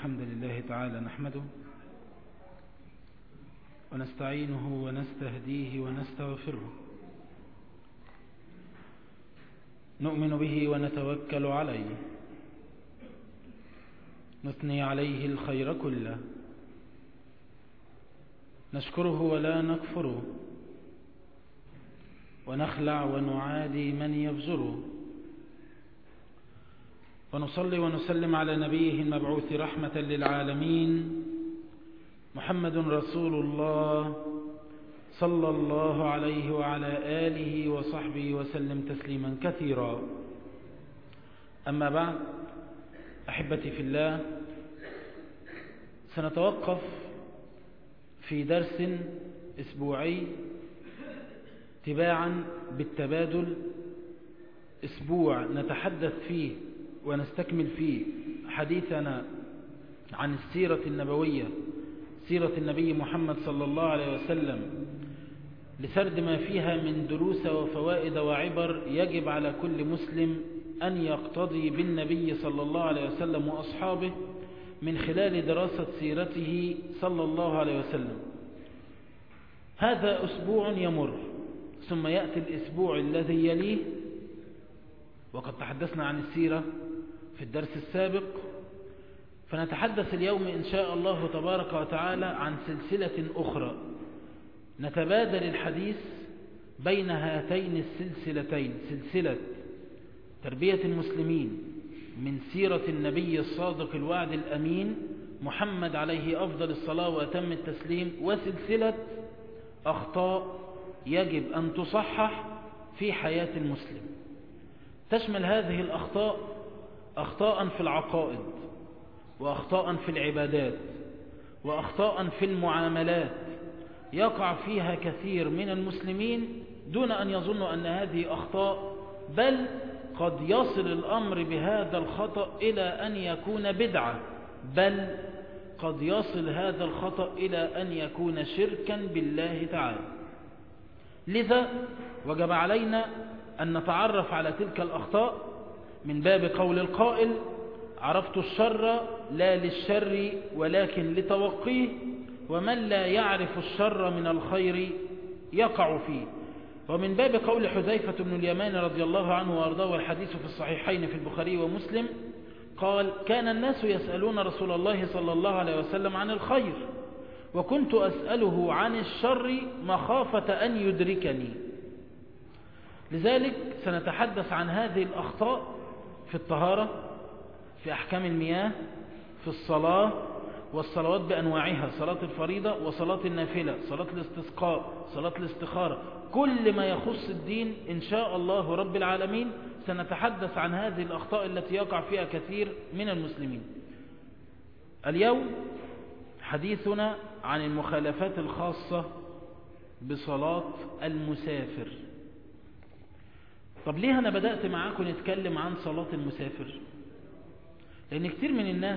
الحمد لله تعالى نحمده ونستعينه ونستهديه ونستغفره نؤمن به ونتوكل عليه نثني عليه الخير كله نشكره ولا نكفره ونخلع ونعادي من يفجره ونصلي ونسلم على نبيه المبعوث رحمة للعالمين محمد رسول الله صلى الله عليه وعلى آله وصحبه وسلم تسليما كثيرا أما بعد أحبتي في الله سنتوقف في درس أسبوعي تباعا بالتبادل أسبوع نتحدث فيه ونستكمل فيه حديثنا عن السيرة النبوية سيرة النبي محمد صلى الله عليه وسلم لسرد ما فيها من دروس وفوائد وعبر يجب على كل مسلم أن يقتضي بالنبي صلى الله عليه وسلم وأصحابه من خلال دراسة سيرته صلى الله عليه وسلم هذا أسبوع يمر ثم يأتي الأسبوع الذي يليه وقد تحدثنا عن السيرة في الدرس السابق فنتحدث اليوم إن شاء الله تبارك وتعالى عن سلسلة أخرى نتبادل الحديث بين هاتين السلسلتين سلسلة تربية المسلمين من سيرة النبي الصادق الوعد الأمين محمد عليه أفضل الصلاة وأتم التسليم وسلسلة أخطاء يجب أن تصحح في حياة المسلم تشمل هذه الأخطاء أخطاء في العقائد وأخطاء في العبادات وأخطاء في المعاملات يقع فيها كثير من المسلمين دون أن يظنوا أن هذه أخطاء بل قد يصل الأمر بهذا الخطأ إلى أن يكون بدعة بل قد يصل هذا الخطأ إلى أن يكون شركا بالله تعالى لذا وجب علينا أن نتعرف على تلك الأخطاء من باب قول القائل عرفت الشر لا للشر ولكن لتوقيه ومن لا يعرف الشر من الخير يقع فيه ومن باب قول حذيفة بن اليمان رضي الله عنه وارضاه والحديث في الصحيحين في البخاري ومسلم قال كان الناس يسألون رسول الله صلى الله عليه وسلم عن الخير وكنت أسأله عن الشر مخافة أن يدركني لذلك سنتحدث عن هذه الأخطاء في الطهارة في أحكام المياه في الصلاة والصلوات بأنواعها صلاة الفريضة وصلاة النافلة صلاة الاستسقاء صلاة الاستخارة كل ما يخص الدين إن شاء الله رب العالمين سنتحدث عن هذه الأخطاء التي يقع فيها كثير من المسلمين اليوم حديثنا عن المخالفات الخاصة بصلاة المسافر طب ليه أنا بدأت معاكم نتكلم عن صلاة المسافر لأن كتير من الناس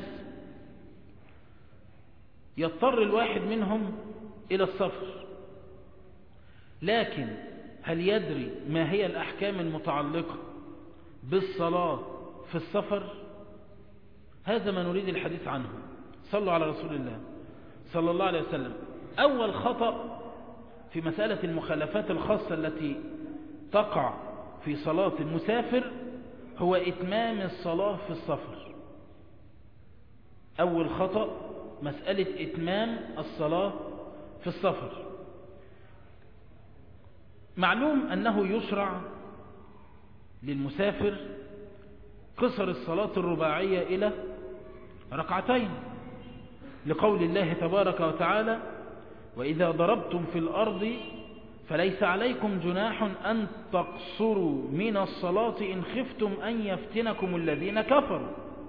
يضطر الواحد منهم إلى السفر لكن هل يدري ما هي الأحكام المتعلقة بالصلاة في السفر هذا ما نريد الحديث عنه صلوا على رسول الله صلى الله عليه وسلم أول خطأ في مسألة المخالفات الخاصة التي تقع في صلاة المسافر هو إتمام الصلاة في السفر أول خطأ مسألة إتمام الصلاة في السفر معلوم أنه يشرع للمسافر قصر الصلاة الرباعية إلى ركعتين لقول الله تبارك وتعالى وإذا ضربتم في الأرض فليس عليكم جناح أن تقصروا من الصلاة إن خفتم أن يفتنكم الذين كفروا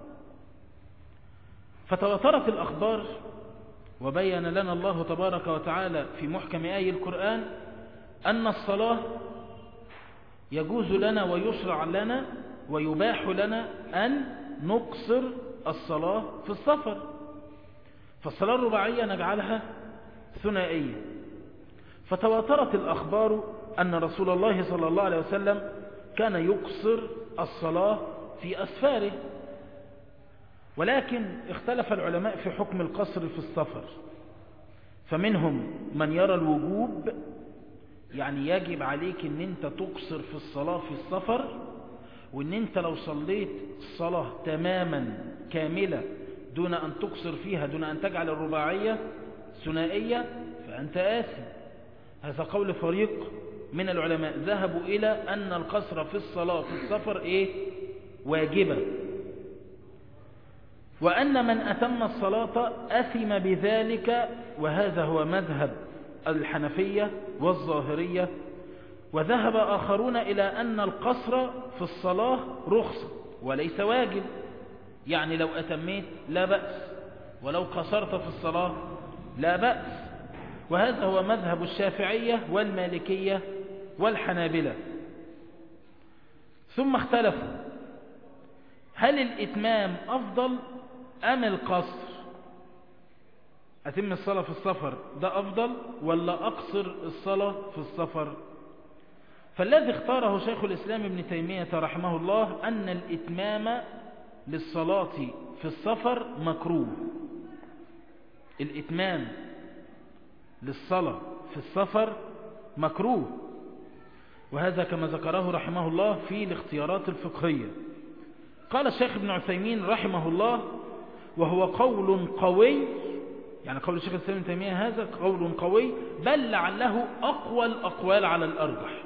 فتواترت الأخبار وبين لنا الله تبارك وتعالى في محكم آي القرآن أن الصلاة يجوز لنا ويشرع لنا ويباح لنا أن نقصر الصلاة في السفر فالصلاة الرباعية نجعلها ثنائية فتواترت الأخبار أن رسول الله صلى الله عليه وسلم كان يقصر الصلاة في أسفاره ولكن اختلف العلماء في حكم القصر في السفر فمنهم من يرى الوجوب يعني يجب عليك ان انت تقصر في الصلاة في السفر وان انت لو صليت الصلاة تماما كاملة دون ان تقصر فيها دون ان تجعل الرباعية ثنائية فانت آثم هذا قول فريق من العلماء ذهبوا الى ان القصر في الصلاة في السفر ايه واجبة وأن من أتم الصلاة أثم بذلك وهذا هو مذهب الحنفية والظاهرية وذهب آخرون إلى أن القصر في الصلاة رخصة وليس واجب يعني لو أتميت لا بأس ولو قصرت في الصلاة لا بأس وهذا هو مذهب الشافعية والمالكية والحنابلة ثم اختلفوا هل الإتمام أفضل أم القصر أتم الصلاة في السفر ده أفضل ولا أقصر الصلاة في السفر فالذي اختاره شيخ الإسلام ابن تيمية رحمه الله أن الإتمام للصلاة في السفر مكروه الإتمام للصلاة في السفر مكروه وهذا كما ذكره رحمه الله في الاختيارات الفقهية قال الشيخ ابن عثيمين رحمه الله وهو قول قوي يعني قول الشيخ الإسلام ابن تيمية هذا قول قوي بل لعله أقوى الأقوال على الأرجح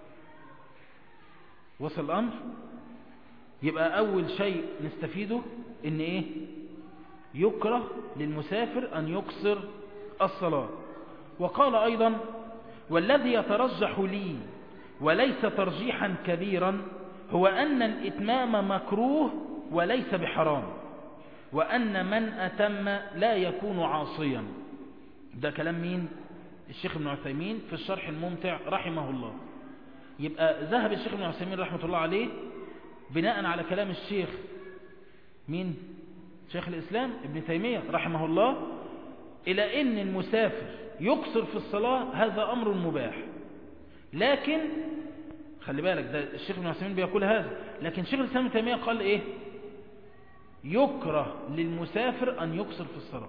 وصل الأمر يبقى أول شيء نستفيده إن إيه يكره للمسافر أن يقصر الصلاة وقال أيضا والذي يترجح لي وليس ترجيحا كبيرا هو أن الإتمام مكروه وليس بحرام وأن من أتم لا يكون عاصيا ده كلام مين الشيخ ابن عثيمين في الشرح الممتع رحمه الله يبقى ذهب الشيخ ابن عثيمين رحمة الله عليه بناء على كلام الشيخ مين شيخ الإسلام ابن تيمية رحمه الله إلى أن المسافر يقصر في الصلاة هذا أمر مباح لكن خلي بالك ده الشيخ ابن عثيمين بيقول هذا لكن شيخ الإسلام ابن تيمية قال إيه يكره للمسافر أن يقصر في الصلاة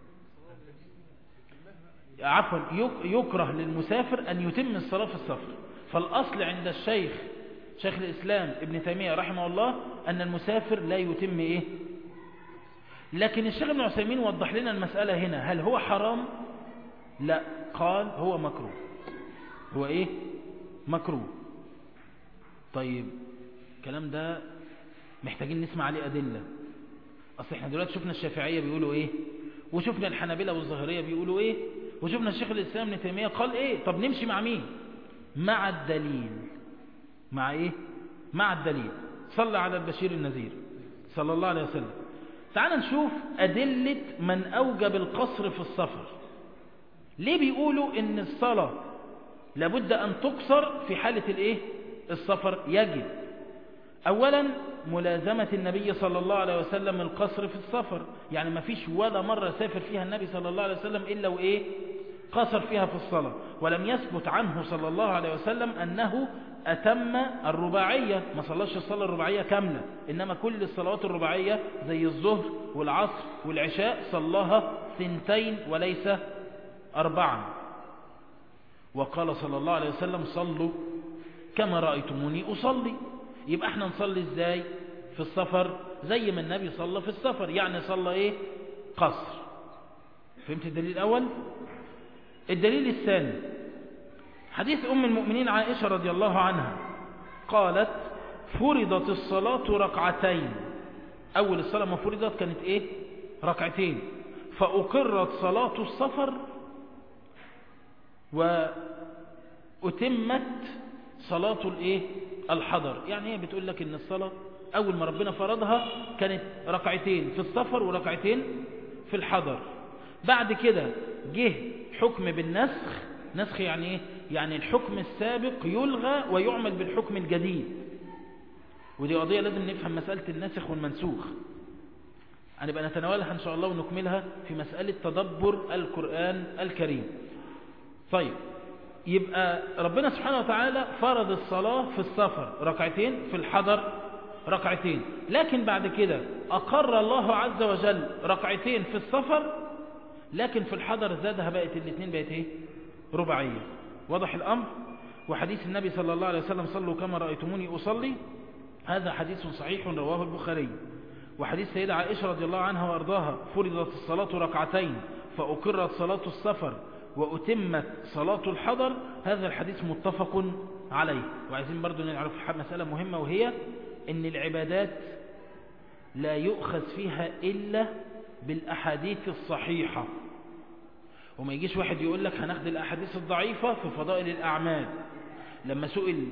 عفوا يكره للمسافر أن يتم الصلاة في السفر فالأصل عند الشيخ شيخ الإسلام ابن تيمية رحمه الله أن المسافر لا يتم إيه لكن الشيخ ابن عثيمين وضح لنا المسألة هنا هل هو حرام لا قال هو مكروه هو إيه مكروه طيب الكلام ده محتاجين نسمع عليه أدلة أصل احنا دلوقتي شفنا الشافعية بيقولوا إيه وشفنا الحنابلة والظاهرية بيقولوا إيه وشفنا الشيخ الإسلام ابن تيمية قال إيه طب نمشي مع مين مع الدليل مع إيه مع الدليل صلى على البشير النذير صلى الله عليه وسلم تعال نشوف أدلة من أوجب القصر في السفر ليه بيقولوا إن الصلاة لابد أن تقصر في حالة الإيه السفر يجب أولا ملازمة النبي صلى الله عليه وسلم القصر في السفر يعني ما فيش ولا مرة سافر فيها النبي صلى الله عليه وسلم إلا وإيه قصر فيها في الصلاة ولم يثبت عنه صلى الله عليه وسلم أنه أتم الرباعية ما صلاش الصلاة الرباعية كاملة إنما كل الصلوات الرباعية زي الظهر والعصر والعشاء صلاها ثنتين وليس أربعا وقال صلى الله عليه وسلم صلوا كما رأيتموني أصلي يبقى احنا نصلي ازاي في السفر زي ما النبي صلى في السفر يعني صلى ايه قصر فهمت الدليل الأول الدليل الثاني حديث أم المؤمنين عائشة رضي الله عنها قالت فرضت الصلاة ركعتين أول الصلاة ما فرضت كانت إيه ركعتين فأقرت صلاة السفر وأتمت صلاة الإيه الحضر يعني هي بتقول لك إن الصلاة أول ما ربنا فرضها كانت ركعتين في السفر وركعتين في الحضر بعد كده جه حكم بالنسخ نسخ يعني ايه يعني الحكم السابق يلغى ويعمل بالحكم الجديد ودي قضية لازم نفهم مسألة الناسخ والمنسوخ هنبقى نتناولها ان شاء الله ونكملها في مسألة تدبر القرآن الكريم طيب يبقى ربنا سبحانه وتعالى فرض الصلاة في السفر ركعتين في الحضر ركعتين لكن بعد كده أقر الله عز وجل ركعتين في السفر لكن في الحضر زادها بقت الاثنين بقت ايه رباعية واضح الأمر وحديث النبي صلى الله عليه وسلم صلوا كما رأيتموني أصلي هذا حديث صحيح رواه البخاري وحديث سيدة عائشة رضي الله عنها وارضاها فرضت الصلاة ركعتين فأقرت صلاة السفر وأتمت صلاة الحضر هذا الحديث متفق عليه وعايزين برضو نعرف مسألة مهمة وهي ان العبادات لا يؤخذ فيها إلا بالأحاديث الصحيحة وما يجيش واحد يقول لك هناخد الأحاديث الضعيفة في فضائل الأعمال لما سئل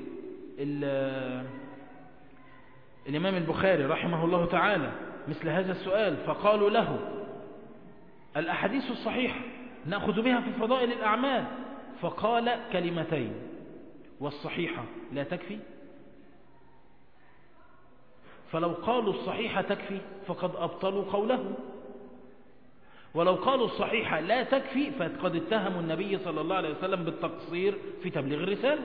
الإمام البخاري رحمه الله تعالى مثل هذا السؤال فقالوا له الأحاديث الصحيحة نأخذ بها في فضائل الأعمال فقال كلمتين والصحيحة لا تكفي فلو قالوا الصحيحة تكفي فقد أبطلوا قوله ولو قالوا الصحيحة لا تكفي فقد اتهموا النبي صلى الله عليه وسلم بالتقصير في تبليغ الرسالة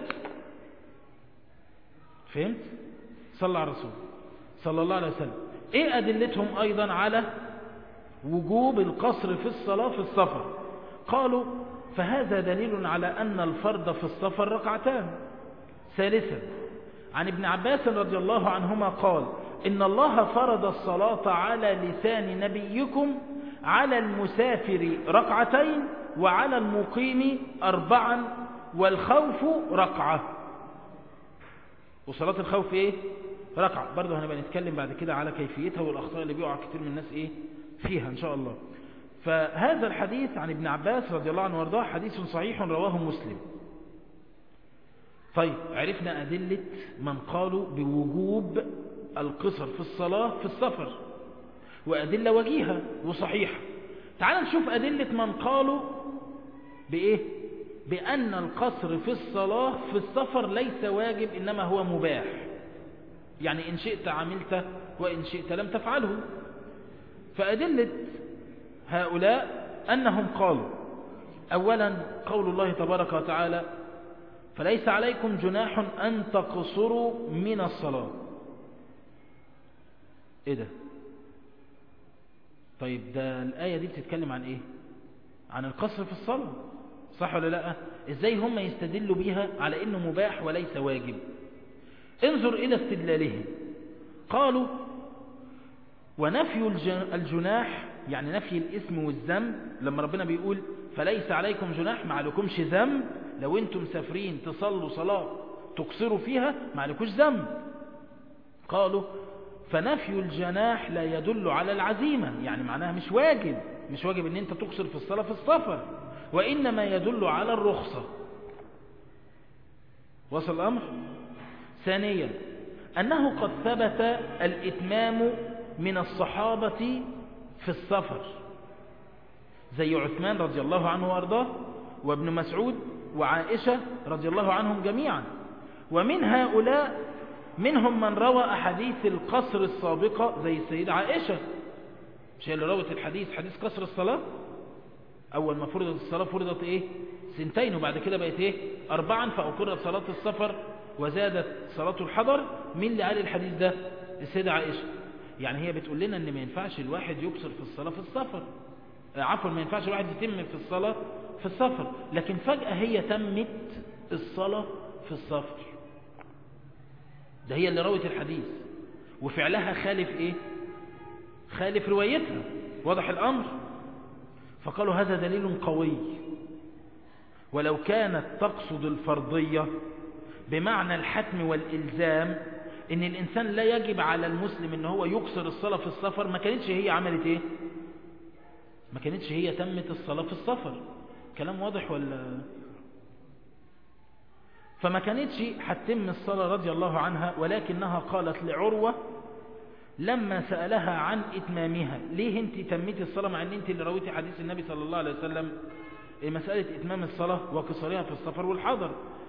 فهمت؟ صلى على الرسول صلى الله عليه وسلم ايه أدلتهم أيضا على وجوب القصر في الصلاة في السفر قالوا فهذا دليل على أن الفرض في السفر ركعتان ثالثا عن ابن عباس رضي الله عنهما قال إن الله فرض الصلاة على لسان نبيكم على المسافر ركعتين وعلى المقيم أربعا والخوف ركعة وصلاة الخوف إيه؟ ركعة برضه هنبقى نتكلم بعد كده على كيفيتها والأخطاء اللي بيقع كتير من الناس إيه؟ فيها إن شاء الله فهذا الحديث عن ابن عباس رضي الله عنه وارضاه حديث صحيح رواه مسلم طيب عرفنا أدلة من قالوا بوجوب القصر في الصلاة في السفر وأدلة وجيهة وصحيحة تعال نشوف أدلة من قالوا بإيه بأن القصر في الصلاة في السفر ليس واجب إنما هو مباح يعني إن شئت عملت وإن شئت لم تفعله فأدلة هؤلاء أنهم قالوا أولا قول الله تبارك وتعالى فليس عليكم جناح أن تقصروا من الصلاة إيه ده طيب ده الآية دي بتتكلم عن إيه عن القصر في الصلاة صح ولا لا إزاي هم يستدلوا بيها على إنه مباح وليس واجب انظر إلى استدلالهم قالوا ونفي الجناح يعني نفي الاسم والذنب لما ربنا بيقول فليس عليكم جناح ما عليكمش ذنب لو انتم مسافرين تصلوا صلاة تقصروا فيها ما عليكوش ذنب قالوا فنفي الجناح لا يدل على العزيمة يعني معناها مش واجب مش واجب ان انت تقصر في الصلاة في السفر وإنما يدل على الرخصة وصل الأمر ثانيا أنه قد ثبت الإتمام من الصحابة في السفر زي عثمان رضي الله عنه وارضاه وابن مسعود وعائشة رضي الله عنهم جميعا ومن هؤلاء منهم من روى أحاديث القصر السابقة زي السيدة عائشة مش هي اللي روت الحديث حديث قصر الصلاة أول ما فرضت الصلاة فرضت إيه سنتين وبعد كده بقت إيه أربعا فأقرت صلاة السفر وزادت صلاة الحضر مين اللي قال الحديث ده السيدة عائشة يعني هي بتقول لنا ان ما ينفعش الواحد يقصر في الصلاة في السفر عفوا ما ينفعش الواحد يتم في الصلاة في السفر لكن فجأة هي تمت الصلاة في السفر ده هي اللي روت الحديث وفعلها خالف ايه خالف روايتها واضح الامر فقالوا هذا دليل قوي ولو كانت تقصد الفرضية بمعنى الحتم والإلزام ان الانسان لا يجب على المسلم ان هو يقصر الصلاة في السفر ما كانتش هي عملت ايه ما كانتش هي تمت الصلاة في السفر كلام واضح ولا فما كانتش هتتم الصلاة رضي الله عنها ولكنها قالت لعروة لما سألها عن إتمامها ليه انت تميتي الصلاة مع ان انت اللي رويتي حديث النبي صلى الله عليه وسلم مسألة إتمام الصلاة وقصرها في السفر والحضر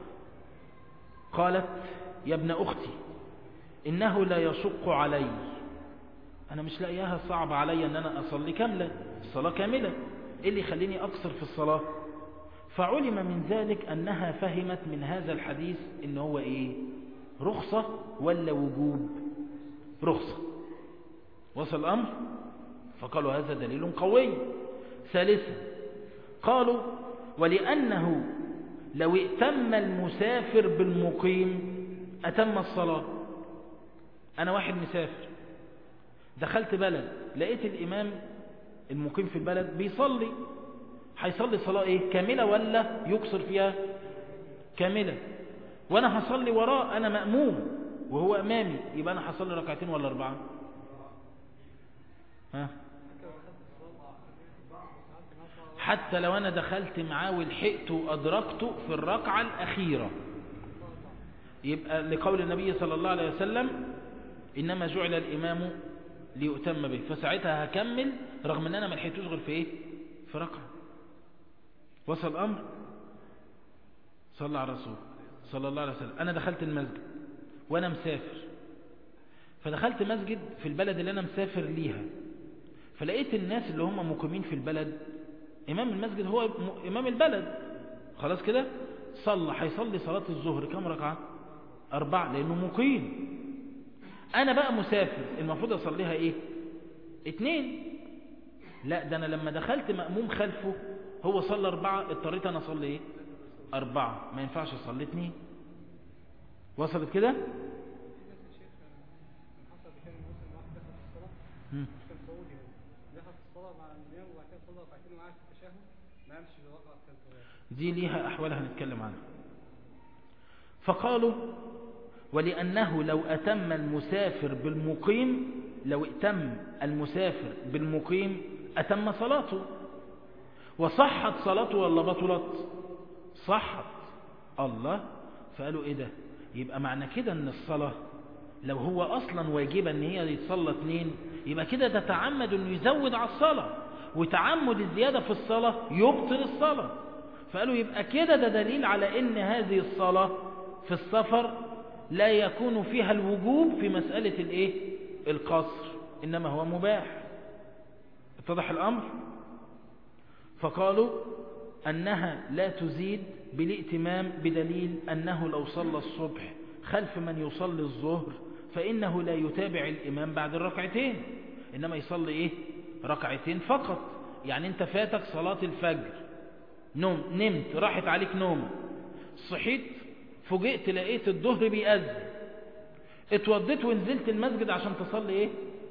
قالت يا ابن أختي إنه لا يشق علي أنا مش لاقياها صعب علي أن أنا أصلي كاملة الصلاة كاملة إيه اللي يخليني أقصر في الصلاة فعلم من ذلك أنها فهمت من هذا الحديث إن هو إيه رخصة ولا وجوب رخصة وصل الأمر فقالوا هذا دليل قوي ثالثا قالوا ولأنه لو ائتم المسافر بالمقيم أتم الصلاة أنا واحد مسافر دخلت بلد لقيت الإمام المقيم في البلد بيصلي هيصلي صلاة إيه كاملة ولا يكسر فيها كاملة وأنا هصلي وراه أنا مأموم وهو أمامي يبقى أنا هصلي ركعتين ولا أربعة ها حتى لو أنا دخلت معاه ولحقته وأدركته في الركعة الأخيرة يبقى لقول النبي صلى الله عليه وسلم إنما جعل الإمام ليؤتم به فساعتها هكمل رغم أن أنا ما لحقتوش غير في إيه في ركعة وصل الأمر صلى على الرسول صلى الله عليه وسلم أنا دخلت المسجد وأنا مسافر فدخلت مسجد في البلد اللي أنا مسافر ليها فلقيت الناس اللي هم مقيمين في البلد إمام المسجد هو إمام البلد خلاص كده صلى هيصلي صلاة الظهر كم ركعة أربعة لأنه مقيم أنا بقى مسافر المفروض أصليها إيه اتنين لا ده أنا لما دخلت مأموم خلفه هو صلى أربعة اضطريت أنا أصلي إيه أربعة ما ينفعش أصلي اتنين وصلت كده مم. دي ليها أحوالها هنتكلم عنها فقالوا ولأنه لو أتم المسافر بالمقيم لو اتم المسافر بالمقيم أتم صلاته وصحت صلاته ولا بطلت صحت الله فقالوا إيه ده يبقى معنى كده أن الصلاة لو هو أصلا واجبة أن هي يتصلى اثنين يبقى كده تتعمد أنه يزود على الصلاة وتعمد الزيادة في الصلاة يبطل الصلاة فقالوا يبقى كده ده دليل على ان هذه الصلاة في السفر لا يكون فيها الوجوب في مسألة الايه القصر انما هو مباح اتضح الامر فقالوا انها لا تزيد بالائتمام بدليل انه لو صلى الصبح خلف من يصلي الظهر فانه لا يتابع الامام بعد الركعتين انما يصلي ايه ركعتين فقط يعني انت فاتك صلاة الفجر نوم نمت راحت عليك نوم صحيت فوجئت لقيت الظهر بيأذن اتوضيت ونزلت المسجد عشان تصلي ايه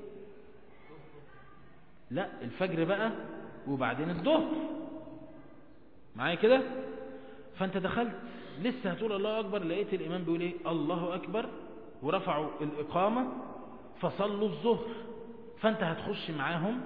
لا الفجر بقى وبعدين الظهر معايا كده فانت دخلت لسه هتقول الله اكبر لقيت الامام بيقول ايه الله اكبر ورفعوا الاقامة فصلوا الظهر فانت هتخش معاهم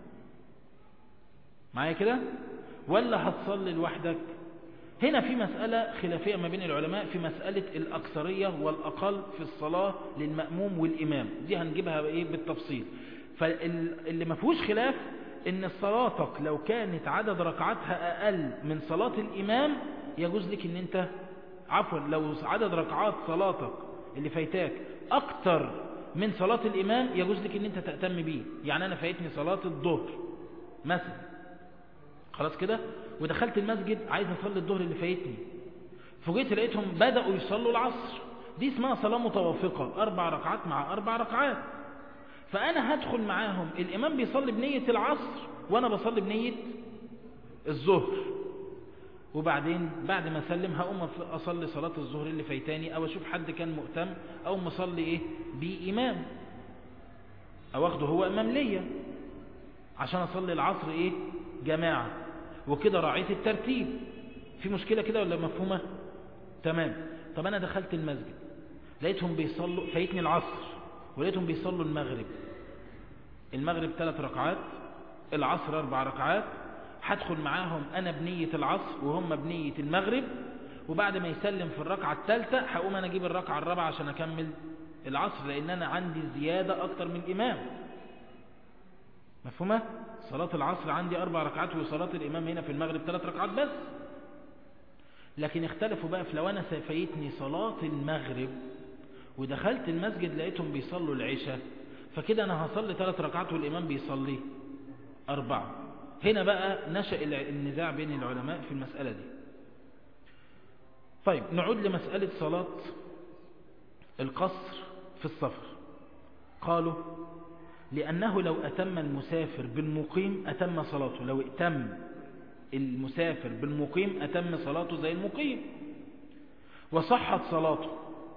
معايا كده ولا هتصلي لوحدك هنا في مسألة خلافية ما بين العلماء في مسألة الأكثرية والأقل في الصلاة للمأموم والإمام دي هنجيبها إيه بالتفصيل فاللي ما فيهوش خلاف ان صلاتك لو كانت عدد ركعاتها أقل من صلاة الإمام يجوز لك ان انت عفوا لو عدد ركعات صلاتك اللي فايتاك أكتر من صلاة الإمام يجوز لك ان انت تأتم بيه يعني أنا فايتني صلاة الظهر مثلا خلاص كده ودخلت المسجد عايز اصلي الظهر اللي فايتني فوجئت لقيتهم بدأوا يصلوا العصر دي اسمها صلاة متوافقة أربع ركعات مع أربع ركعات فأنا هدخل معاهم الإمام بيصلي بنية العصر وأنا بصلي بنية الظهر وبعدين بعد ما أسلم هقوم أصلي صلاة الظهر اللي فايتاني أو أشوف حد كان مهتم أو مصلي إيه بإمام أو أخده هو إمام ليا عشان أصلي العصر إيه جماعة وكده راعيت الترتيب في مشكلة كده ولا مفهومة تمام طب أنا دخلت المسجد لقيتهم بيصلوا فايتني العصر ولقيتهم بيصلوا المغرب المغرب ثلاث ركعات العصر أربع ركعات هدخل معاهم أنا بنية العصر وهم بنية المغرب وبعد ما يسلم في الركعة الثالثة هقوم أنا أجيب الركعة الرابعة عشان أكمل العصر لأن أنا عندي زيادة أكتر من الإمام مفهومة؟ صلاة العصر عندي أربع ركعات وصلاة الإمام هنا في المغرب ثلاث ركعات بس لكن اختلفوا بقى في لو أنا فايتني صلاة المغرب ودخلت المسجد لقيتهم بيصلوا العشاء فكده أنا هصلي ثلاث ركعات والإمام بيصلي أربعة هنا بقى نشأ النزاع بين العلماء في المسألة دي طيب نعود لمسألة صلاة القصر في السفر قالوا لأنه لو أتم المسافر بالمقيم أتم صلاته لو اتم المسافر بالمقيم أتم صلاته زي المقيم وصحت صلاته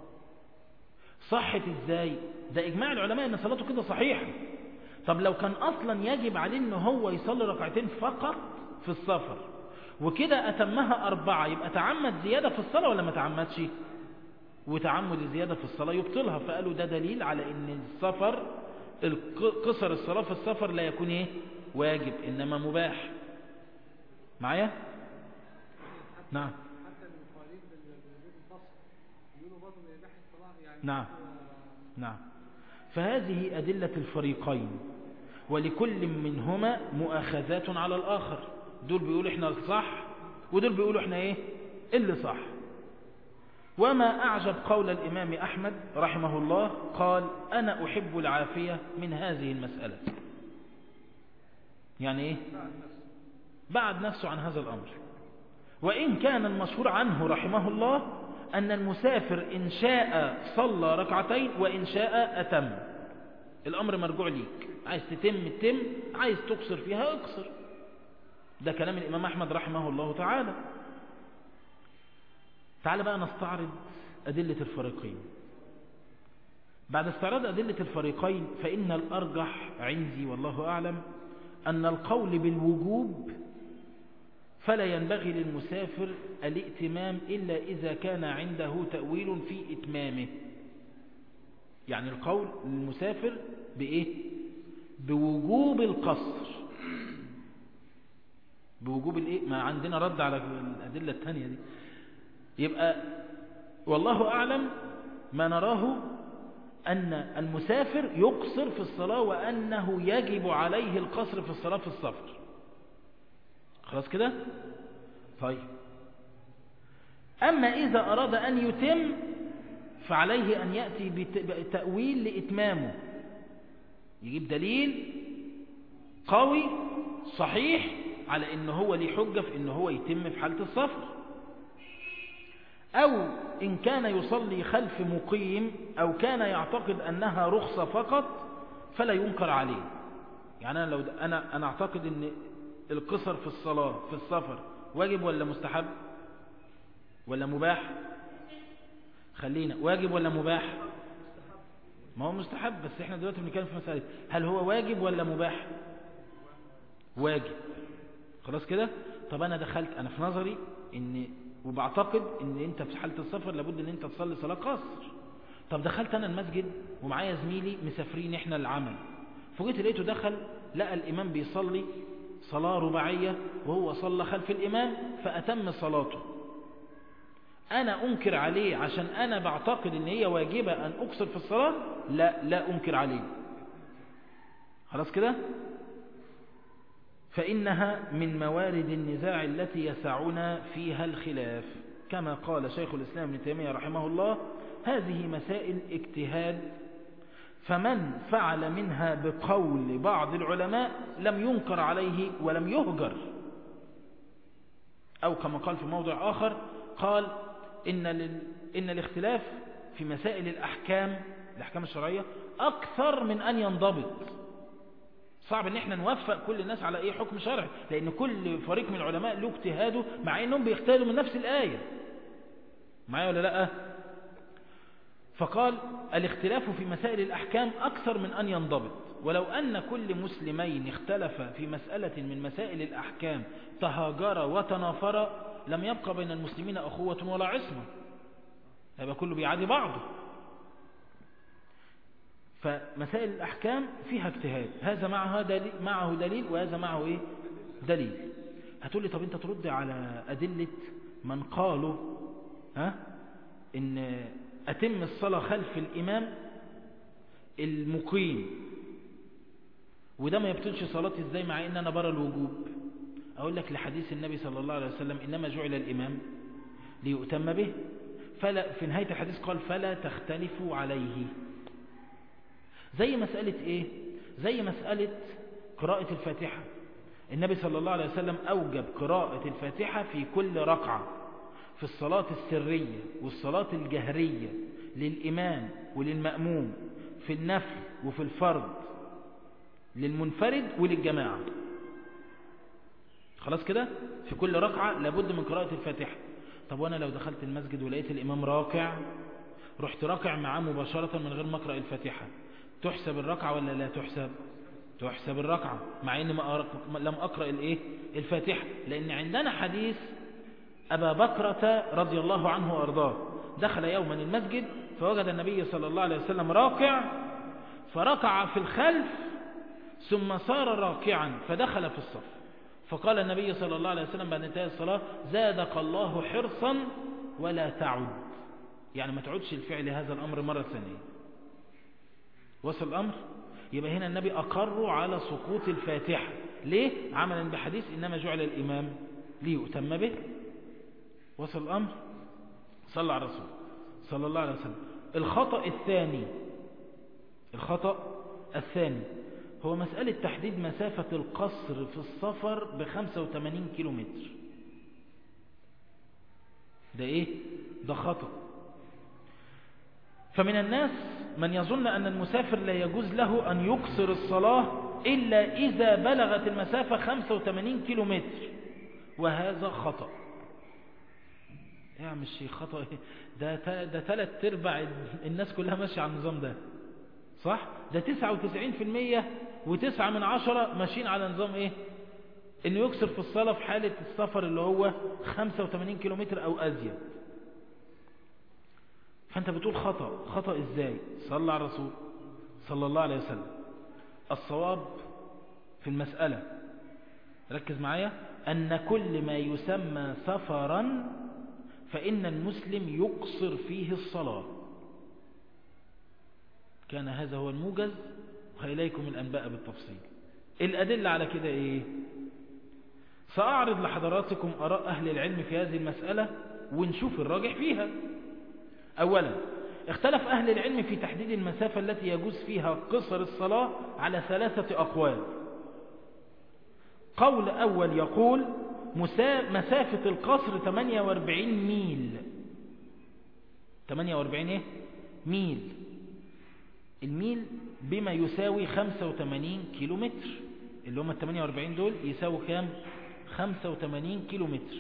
صحت ازاي ده اجماع العلماء ان صلاته كده صحيحة طب لو كان اصلا يجب عليه ان هو يصلي ركعتين فقط في السفر وكده اتمها اربعة يبقى تعمد زيادة في الصلاة ولا ما تعمدش وتعمد زيادة في الصلاة يبطلها فقالوا ده دليل على ان السفر قصر الصلاة في السفر لا يكون ايه واجب انما مباح معايا نعم حتى المخالفين بالوجود الفصل يقولوا برضه ان ناحيه الصلاه يعني نعم نعم فهذه أدلة الفريقين ولكل منهما مؤاخذات على الآخر دول بيقولوا احنا صح ودول بيقولوا احنا ايه اللي صح وما أعجب قول الإمام أحمد رحمه الله قال أنا أحب العافية من هذه المسألة يعني ايه بعد نفسه عن هذا الأمر وإن كان المشهور عنه رحمه الله أن المسافر إن شاء صلى ركعتين وإن شاء أتم الأمر مرجوع ليك عايز تتم تم عايز تقصر فيها اقصر ده كلام الإمام أحمد رحمه الله تعالى تعال بقى نستعرض أدلة الفريقين بعد استعراض أدلة الفريقين فإن الأرجح عندي والله أعلم أن القول بالوجوب فلا ينبغي للمسافر الائتمام إلا إذا كان عنده تأويل في إتمامه يعني القول للمسافر بإيه بوجوب القصر بوجوب الإيه ما عندنا رد على الأدلة الثانية دي يبقى والله أعلم ما نراه أن المسافر يقصر في الصلاة وأنه يجب عليه القصر في الصلاة في السفر خلاص كده طيب أما إذا أراد أن يتم فعليه أن يأتي بتأويل لإتمامه يجيب دليل قوي صحيح على إن هو ليه حجة في إن هو يتم في حالة السفر أو إن كان يصلي خلف مقيم أو كان يعتقد أنها رخصة فقط فلا ينكر عليه يعني أنا, لو أنا, أنا أعتقد أن القصر في الصلاة في السفر واجب ولا مستحب ولا مباح خلينا واجب ولا مباح ما هو مستحب بس احنا دلوقتي بنتكلم في مسألة هل هو واجب ولا مباح واجب خلاص كده طب انا دخلت انا في نظري ان وبعتقد ان انت في حالة السفر لابد ان انت تصلي صلاة قصر طب دخلت انا المسجد ومعايا زميلي مسافرين احنا العمل فوجيت لقيته دخل لقى الامام بيصلي صلاة رباعية وهو صلى خلف الامام فاتم صلاته انا انكر عليه عشان انا بعتقد ان هي واجبة ان اقصر في الصلاة لا لا انكر عليه خلاص كده فإنها من موارد النزاع التي يسعنا فيها الخلاف كما قال شيخ الإسلام ابن تيمية رحمه الله هذه مسائل اجتهاد فمن فعل منها بقول بعض العلماء لم ينكر عليه ولم يهجر أو كما قال في موضع آخر قال إن, لل... إن الاختلاف في مسائل الأحكام الأحكام الشرعية أكثر من أن ينضبط صعب ان احنا نوفق كل الناس على ايه حكم شرعي لان كل فريق من العلماء له اجتهاده مع انهم بيجتهدوا من نفس الآية معايا ولا لا فقال الاختلاف في مسائل الأحكام أكثر من أن ينضبط ولو أن كل مسلمين اختلف في مسألة من مسائل الأحكام تهاجر وتنافر لم يبقى بين المسلمين أخوة ولا عصمة هيبقى كله بيعادي بعضه فمسائل الأحكام فيها اجتهاد هذا معها دليل معه دليل وهذا معه إيه؟ دليل هتقول لي طب أنت ترد على أدلة من قالوا ها إن أتم الصلاة خلف الإمام المقيم وده ما يبطلش صلاتي ازاي مع ان انا برى الوجوب اقول لك لحديث النبي صلى الله عليه وسلم انما جعل الامام ليؤتم به فلا في نهاية الحديث قال فلا تختلفوا عليه زي مسألة ايه زي مسألة قراءة الفاتحة النبي صلى الله عليه وسلم اوجب قراءة الفاتحة في كل ركعة في الصلاة السرية والصلاة الجهرية للإمام وللمأموم في النفل وفي الفرض للمنفرد وللجماعة خلاص كده في كل ركعة لابد من قراءة الفاتحة طب وانا لو دخلت المسجد ولقيت الامام راكع رحت راكع معاه مباشرة من غير ما اقرأ الفاتحة تحسب الركعة ولا لا تحسب تحسب الركعة مع اني ما أر- لم اقرأ الايه الفاتحة لان عندنا حديث ابا بكرة رضي الله عنه وارضاه دخل يوما المسجد فوجد النبي صلى الله عليه وسلم راكع فركع في الخلف ثم صار راكعا فدخل في الصف فقال النبي صلى الله عليه وسلم بعد انتهاء الصلاة زادك الله حرصا ولا تعد يعني ما تعودش الفعل هذا الأمر مرة ثانية وصل الأمر يبقى هنا النبي أقر على سقوط الفاتحة ليه عملا بحديث إنما جعل الإمام ليؤتم به وصل الأمر صلى على الرسول صلى الله عليه وسلم الخطأ الثاني الخطأ الثاني هو مسألة تحديد مسافة القصر في السفر ب 85 كيلو متر ده ايه ده خطأ فمن الناس من يظن أن المسافر لا يجوز له أن يقصر الصلاة إلا إذا بلغت المسافة 85 كيلو متر وهذا خطأ يا مش خطأ إيه؟ ده تا- ده ثلاث ارباع الناس كلها ماشية على النظام ده صح ده 99% وتسعة من عشرة ماشيين على نظام ايه انه يكسر في الصلاة في حالة السفر اللي هو 85 كيلومتر او ازيد فانت بتقول خطأ خطأ ازاي صلى على الرسول صلى الله عليه وسلم الصواب في المسألة ركز معايا أن كل ما يسمى سفرا فإن المسلم يقصر فيه الصلاة كان هذا هو الموجز وإليكم الأنباء بالتفصيل الأدلة على كده إيه سأعرض لحضراتكم أراء أهل العلم في هذه المسألة ونشوف الراجح فيها أولا اختلف أهل العلم في تحديد المسافة التي يجوز فيها قصر الصلاة على ثلاثة أقوال قول أول يقول مسا- مسافة القصر 48 ميل 48 إيه؟ ميل الميل بما يساوي 85 كيلو متر اللي هم ال 48 دول يساوي كام 85 كيلو متر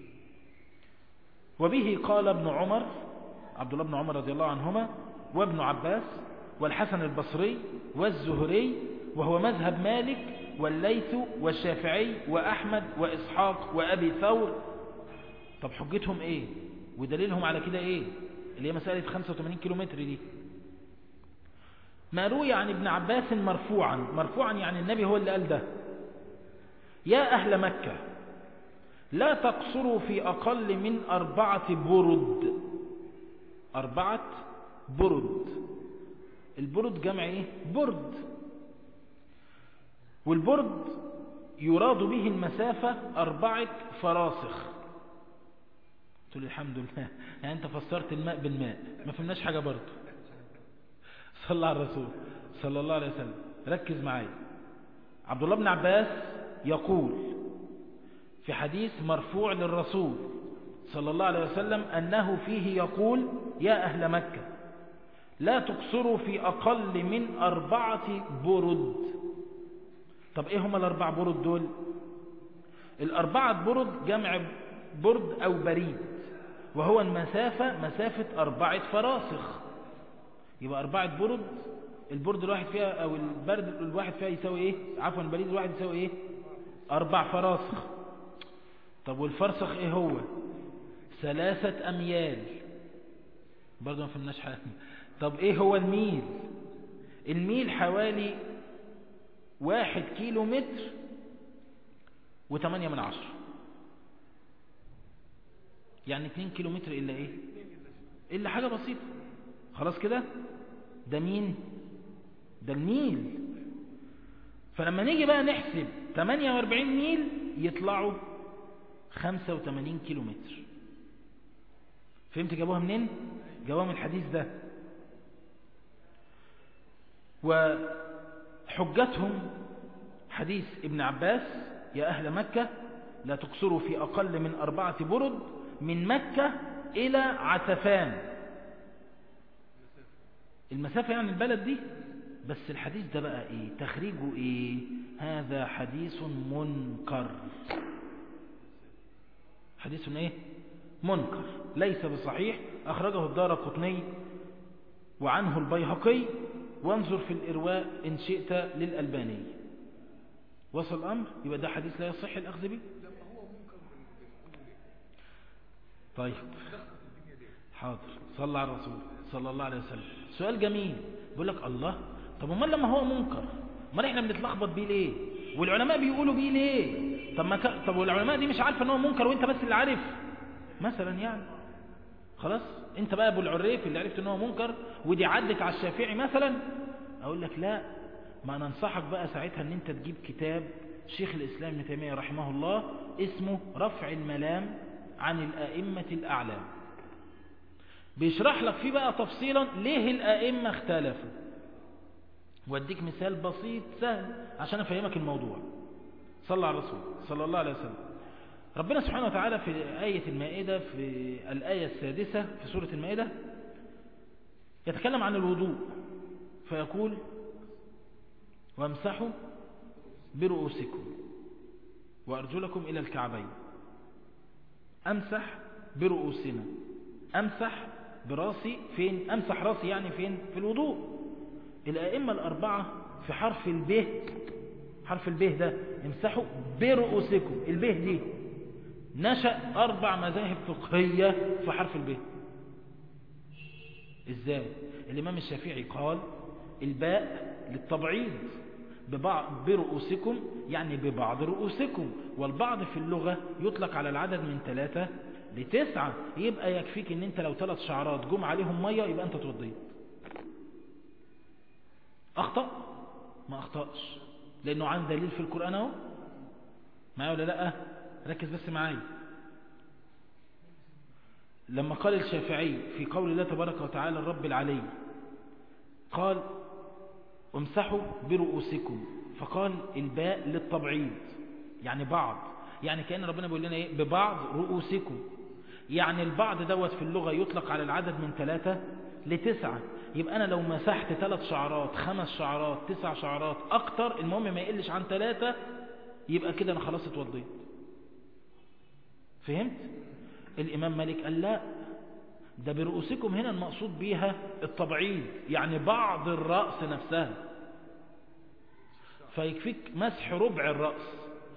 وبه قال ابن عمر عبد الله بن عمر رضي الله عنهما وابن عباس والحسن البصري والزهري وهو مذهب مالك والليث والشافعي وأحمد وإسحاق وأبي ثور طب حجتهم ايه ودليلهم على كده ايه اللي هي مسألة 85 كيلو متر دي ما روي عن ابن عباس مرفوعا مرفوعا يعني النبي هو اللي قال ده يا أهل مكة لا تقصروا في أقل من أربعة برد أربعة برد البرد جمع إيه؟ برد والبرد يراد به المسافة أربعة فراسخ قلت له الحمد لله يعني أنت فسرت الماء بالماء ما فهمناش حاجة برضه صلى على الرسول صلى الله عليه وسلم ركز معايا عبد الله بن عباس يقول في حديث مرفوع للرسول صلى الله عليه وسلم أنه فيه يقول يا أهل مكة لا تقصروا في أقل من أربعة برد طب إيه هم الأربع برد دول الأربعة برد جمع برد أو بريد وهو المسافة مسافة أربعة فراسخ يبقى أربعة برد البرد الواحد فيها أو البرد الواحد فيها يساوي إيه عفوا البريد الواحد يساوي إيه أربع فراسخ طب والفرسخ إيه هو ثلاثة أميال برضه ما فهمناش حاجة طب إيه هو الميل الميل حوالي واحد كيلو متر وثمانية من عشر يعني اتنين كيلو متر إلا إيه إلا حاجة بسيطة خلاص كده ده مين ده الميل فلما نيجي بقى نحسب 48 ميل يطلعوا 85 كيلو متر فهمت جابوها منين جابوها من الحديث ده وحجتهم حديث ابن عباس يا أهل مكة لا تقصروا في أقل من أربعة برد من مكة إلى عتفان المسافة يعني البلد دي بس الحديث ده بقى ايه تخريجه ايه هذا حديث منكر حديث ايه منكر ليس بصحيح اخرجه الدار قطني وعنه البيهقي وانظر في الارواء ان شئت للالباني وصل الامر يبقى ده حديث لا يصح الاخذ به طيب حاضر صلى على الرسول صلى الله عليه وسلم سؤال جميل بيقول لك الله طب امال لما هو منكر امال احنا بنتلخبط بيه ليه والعلماء بيقولوا بيه ليه طب ما ك... طب والعلماء دي مش عارفه ان هو منكر وانت بس اللي عارف مثلا يعني خلاص انت بقى ابو العريف اللي عرفت ان هو منكر ودي عدت على الشافعي مثلا اقول لك لا ما ننصحك بقى ساعتها ان انت تجيب كتاب شيخ الاسلام ابن تيميه رحمه الله اسمه رفع الملام عن الائمه الاعلام بيشرح لك فيه بقى تفصيلا ليه الائمه اختلفوا واديك مثال بسيط سهل عشان افهمك الموضوع صلى على الرسول صلى الله عليه وسلم ربنا سبحانه وتعالى في آية المائدة في الآية السادسة في سورة المائدة يتكلم عن الوضوء فيقول وامسحوا برؤوسكم وأرجلكم إلى الكعبين أمسح برؤوسنا أمسح براسي فين أمسح راسي يعني فين في الوضوء الأئمة الأربعة في حرف الب حرف الب ده امسحوا برؤوسكم الب دي نشأ أربع مذاهب فقهية في حرف الب إزاي الإمام الشافعي قال الباء للتبعيض ببعض برؤوسكم يعني ببعض رؤوسكم والبعض في اللغة يطلق على العدد من ثلاثة لتسعة يبقى يكفيك ان انت لو ثلاث شعرات جم عليهم مية يبقى انت توضيت اخطأ ما اخطأش لانه عن دليل في القرآن اهو معايا ولا لا ركز بس معايا لما قال الشافعي في قول الله تبارك وتعالى الرب العلي قال امسحوا برؤوسكم فقال الباء للتبعيض يعني بعض يعني كأن ربنا بيقول لنا ايه ببعض رؤوسكم يعني البعض دوت في اللغة يطلق على العدد من ثلاثة لتسعة يبقى أنا لو مسحت ثلاث شعرات خمس شعرات تسع شعرات أكتر المهم ما يقلش عن ثلاثة يبقى كده أنا خلاص اتوضيت فهمت؟ الإمام مالك قال لا ده برؤوسكم هنا المقصود بيها التبعيض يعني بعض الرأس نفسها فيكفيك مسح ربع الرأس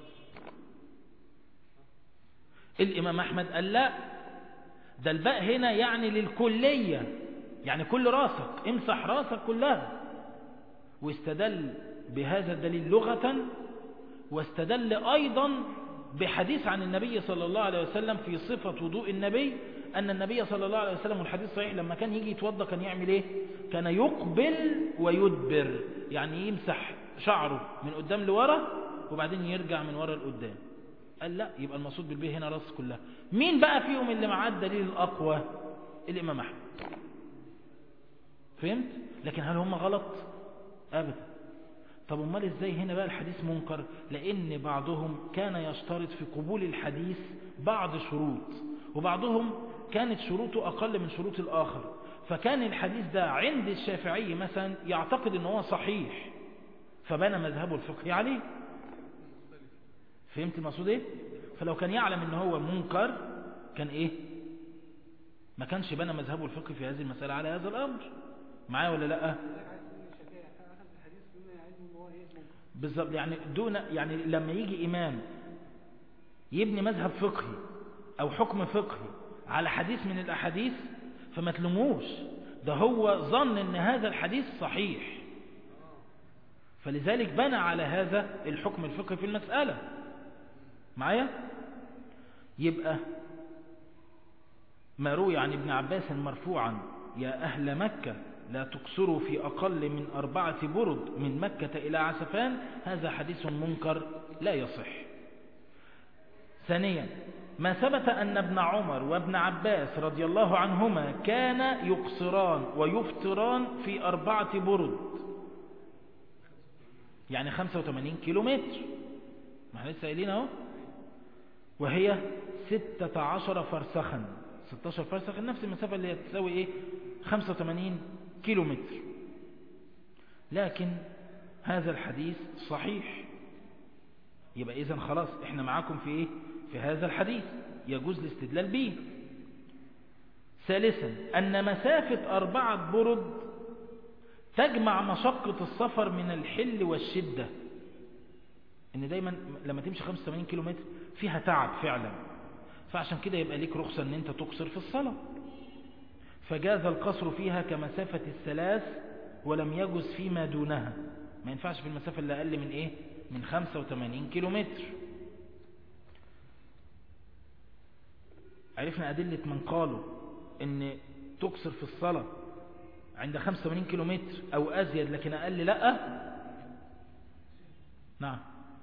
الإمام أحمد قال لا ده الباء هنا يعني للكلية يعني كل راسك امسح راسك كلها واستدل بهذا الدليل لغة واستدل أيضا بحديث عن النبي صلى الله عليه وسلم في صفة وضوء النبي أن النبي صلى الله عليه وسلم والحديث صحيح لما كان يجي يتوضى كان يعمل إيه كان يقبل ويدبر يعني يمسح شعره من قدام لورا وبعدين يرجع من ورا لقدام قال لا يبقى المقصود بالبيه هنا راس كلها مين بقى فيهم اللي معاه الدليل الأقوى الإمام أحمد فهمت لكن هل هم غلط أبدا طب امال ازاي هنا بقى الحديث منكر لان بعضهم كان يشترط في قبول الحديث بعض شروط وبعضهم كانت شروطه اقل من شروط الاخر فكان الحديث ده عند الشافعي مثلا يعتقد ان هو صحيح فبنى مذهبه الفقهي عليه فهمت المقصود ايه فلو كان يعلم ان هو منكر كان ايه ما كانش بنى مذهبه الفقهي في هذه المسألة على هذا الامر معايا ولا لا بالظبط يعني دون يعني لما يجي إمام يبني مذهب فقهي أو حكم فقهي على حديث من الأحاديث فما تلموش ده هو ظن أن هذا الحديث صحيح فلذلك بنى على هذا الحكم الفقهي في المسألة معايا يبقى ما روي عن ابن عباس مرفوعا يا أهل مكة لا تقصروا في أقل من أربعة برد من مكة إلى عسفان هذا حديث منكر لا يصح ثانيا ما ثبت أن ابن عمر وابن عباس رضي الله عنهما كان يقصران ويفطران في أربعة برد يعني 85 كيلومتر ما احنا لسه قايلين اهو وهي 16 فرسخا 16 فرسخ نفس المسافة اللي تساوي ايه 85 كيلو متر لكن هذا الحديث صحيح يبقى إذن خلاص احنا معاكم في ايه في هذا الحديث يجوز الاستدلال به ثالثا أن مسافة أربعة برد تجمع مشقة السفر من الحل والشدة ان دايما لما تمشي 85 كيلو متر فيها تعب فعلا فعشان كده يبقى ليك رخصة ان انت تقصر في الصلاة فجاز القصر فيها كمسافة الثلاث ولم يجز فيما دونها ما ينفعش في المسافة اللي أقل من إيه من 85 كيلو متر عرفنا أدلة من قالوا ان تقصر في الصلاة عند 85 كيلو متر أو أزيد لكن أقل لا نعم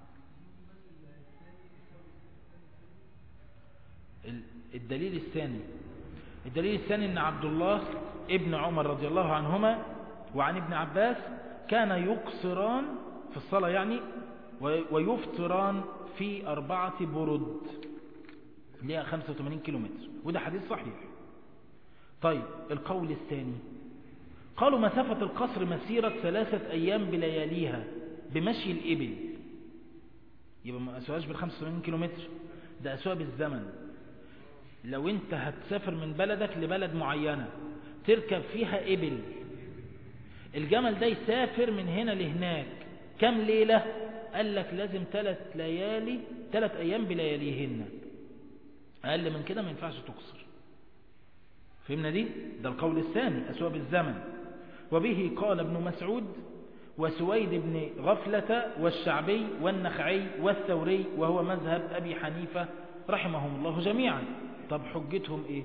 الدليل الثاني الدليل الثاني ان عبد الله ابن عمر رضي الله عنهما وعن ابن عباس كان يقصران في الصلاة يعني ويفطران في أربعة برد اللي هي 85 كيلو متر وده حديث صحيح طيب القول الثاني قالوا مسافة القصر مسيرة ثلاثة أيام بلياليها بمشي الإبل يبقى ما أسواش بال 85 كيلو متر ده أسوا بالزمن لو انت هتسافر من بلدك لبلد معينة تركب فيها إبل الجمل ده يسافر من هنا لهناك كم ليلة قال لك لازم ثلاث ليالي ثلاث أيام بلياليهن أقل من كده ما ينفعش تقصر فهمنا دي ده القول الثاني أسواب الزمن وبه قال ابن مسعود وسويد بن غفلة والشعبي والنخعي والثوري وهو مذهب أبي حنيفة رحمهم الله جميعا طب حجتهم ايه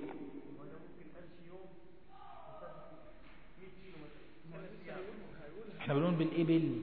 احنا بنقول بالإبل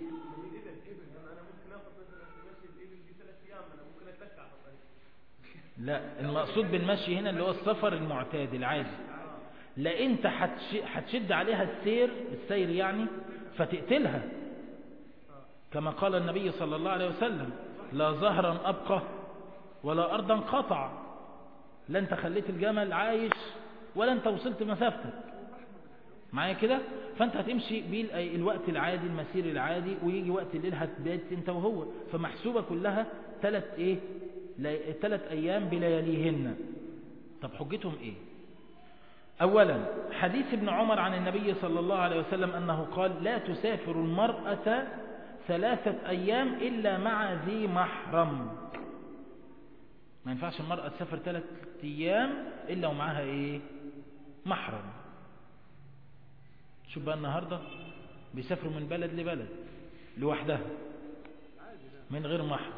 لا المقصود بالمشي هنا اللي هو السفر المعتاد العادي لا انت هتشد عليها السير السير يعني فتقتلها كما قال النبي صلى الله عليه وسلم لا زهرا أبقى ولا أرضا قطع لا انت خليت الجمل عايش ولا انت وصلت مسافتك معايا كده فانت هتمشي بيه الوقت العادي المسير العادي ويجي وقت الليل هتبات انت وهو فمحسوبة كلها ثلاث ايه ثلاث ايام بلياليهن طب حجتهم ايه اولا حديث ابن عمر عن النبي صلى الله عليه وسلم انه قال لا تسافر المرأة ثلاثة ايام الا مع ذي محرم ما ينفعش المرأة تسافر ثلاث ايام الا ومعها ايه محرم شوف بقى النهاردة بيسافروا من بلد لبلد لوحدها من غير محرم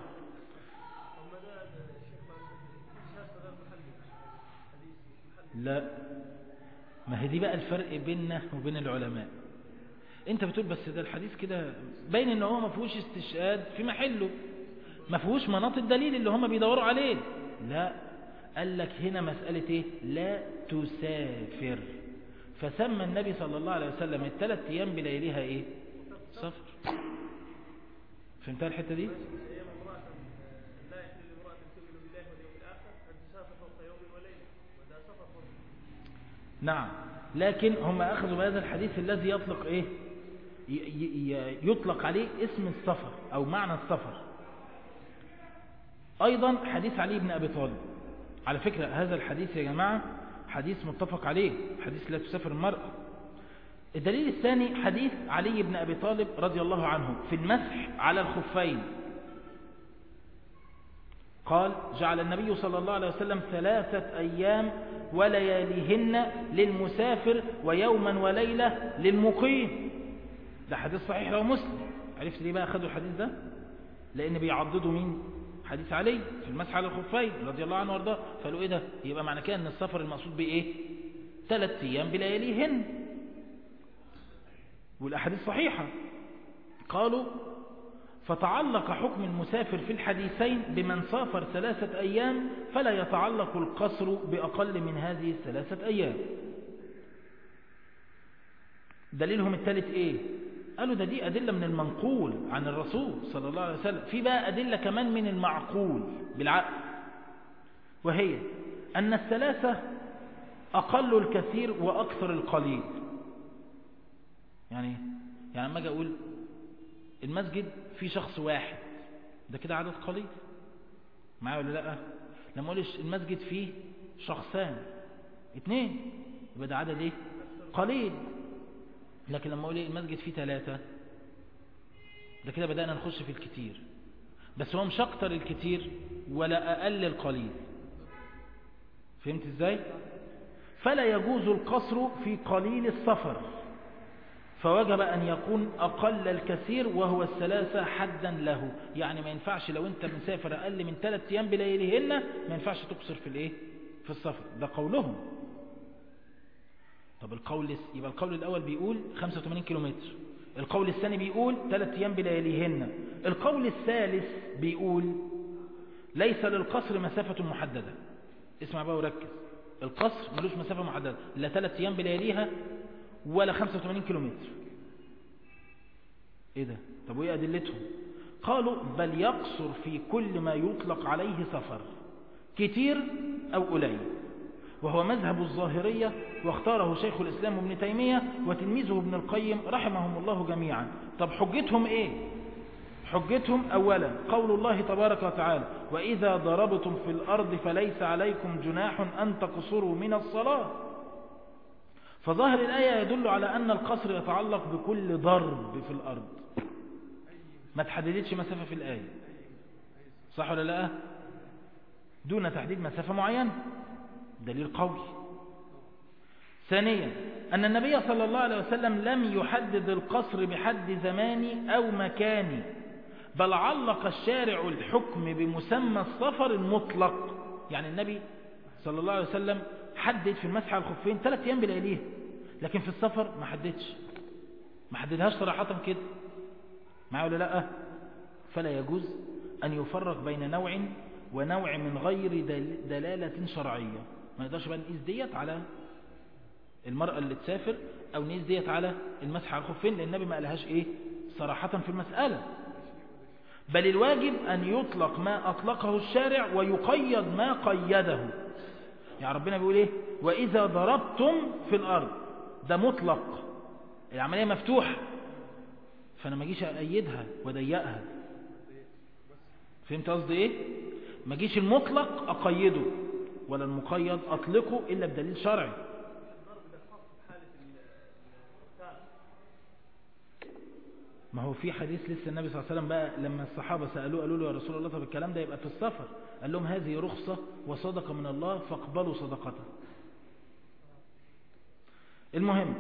لا ما هي دي بقى الفرق بيننا وبين العلماء انت بتقول بس ده الحديث كده باين ان هو ما فيهوش استشهاد في محله ما فيهوش مناط الدليل اللي هم بيدوروا عليه لا قال لك هنا مسألة ايه لا تسافر فسمى النبي صلى الله عليه وسلم الثلاث ايام بليلها ايه سفر فهمتها الحتة دي نعم لكن هم أخذوا بهذا الحديث الذي يطلق إيه يطلق عليه اسم السفر أو معنى السفر أيضا حديث علي بن أبي طالب على فكرة هذا الحديث يا جماعة حديث متفق عليه حديث لا تسافر المرأة الدليل الثاني حديث علي بن أبي طالب رضي الله عنه في المسح على الخفين قال جعل النبي صلى الله عليه وسلم ثلاثة أيام ولياليهن للمسافر ويوما وليلة للمقيم ده حديث صحيح لو مسلم عرفت ليه بقى أخذوا الحديث ده لأن بيعضدوا مين حديث علي في المسح على الخفين رضي الله عنه وارضاه فقالوا ايه ده يبقى معنى كده ان السفر المقصود بايه ثلاث ايام بلياليهن والاحاديث صحيحة قالوا فتعلق حكم المسافر في الحديثين بمن سافر ثلاثة أيام فلا يتعلق القصر بأقل من هذه الثلاثة أيام دليلهم الثالث إيه قالوا ده دي أدلة من المنقول عن الرسول صلى الله عليه وسلم في بقى أدلة كمان من المعقول بالعقل وهي أن الثلاثة أقل الكثير وأكثر القليل يعني ايه يعني لما اجي اقول المسجد فيه شخص واحد ده كده عدد قليل معايا ولا لا لما اقول المسجد فيه شخصان اتنين يبقى ده عدد ايه قليل لكن لما اقول المسجد فيه ثلاثة ده كده بدأنا نخش في الكتير بس هو مش اكتر الكتير ولا اقل القليل فهمت ازاي فلا يجوز القصر في قليل السفر فوجب أن يكون أقل الكثير وهو الثلاثة حدا له يعني ما ينفعش لو أنت مسافر أقل من ثلاثة أيام بلياليهن ما ينفعش تقصر في الإيه في السفر ده قولهم طب القول يبقى القول الأول بيقول 85 كيلومتر القول الثاني بيقول ثلاثة أيام بلياليهن القول الثالث بيقول ليس للقصر مسافة محددة اسمع بقى وركز القصر ملوش مسافة محددة لا ثلاثة أيام بلياليها ولا 85 كيلومتر ايه ده طب وايه ادلتهم قالوا بل يقصر في كل ما يطلق عليه سفر كتير او قليل وهو مذهب الظاهرية واختاره شيخ الإسلام ابن تيمية وتلميذه ابن القيم رحمهم الله جميعا طب حجتهم ايه حجتهم أولا قول الله تبارك وتعالى وإذا ضربتم في الأرض فليس عليكم جناح أن تقصروا من الصلاة فظاهر الآية يدل على أن القصر يتعلق بكل ضرب في الأرض ما تحددتش مسافة في الآية صح ولا لا دون تحديد مسافة معينة دليل قوي ثانيا أن النبي صلى الله عليه وسلم لم يحدد القصر بحد زماني أو مكاني بل علق الشارع الحكم بمسمى السفر المطلق يعني النبي صلى الله عليه وسلم حدد في المسح على الخفين ثلاث أيام بلياليه لكن في السفر ما حددش ما حددهاش صراحة كده معه ولا لا فلا يجوز أن يفرق بين نوع ونوع من غير دلالة شرعية ما نقدرش بقى نقيس ديت على المرأة اللي تسافر أو نقيس ديت على المسح على الخفين لأن النبي ما قالهاش إيه صراحة في المسألة بل الواجب أن يطلق ما أطلقه الشارع ويقيد ما قيده يعني ربنا بيقول إيه وإذا ضربتم في الأرض ده مطلق العملية مفتوحة فأنا ما جيش أأيدها وضيقها فهمت قصدي إيه ما جيش المطلق أقيده ولا المقيد أطلقه إلا بدليل شرعي ما هو في حديث لسه النبي صلى الله عليه وسلم بقى لما الصحابة سألوه قالوا له يا رسول الله طب الكلام ده يبقى في السفر قال لهم هذه رخصة وصدقة من الله فاقبلوا صدقته المهم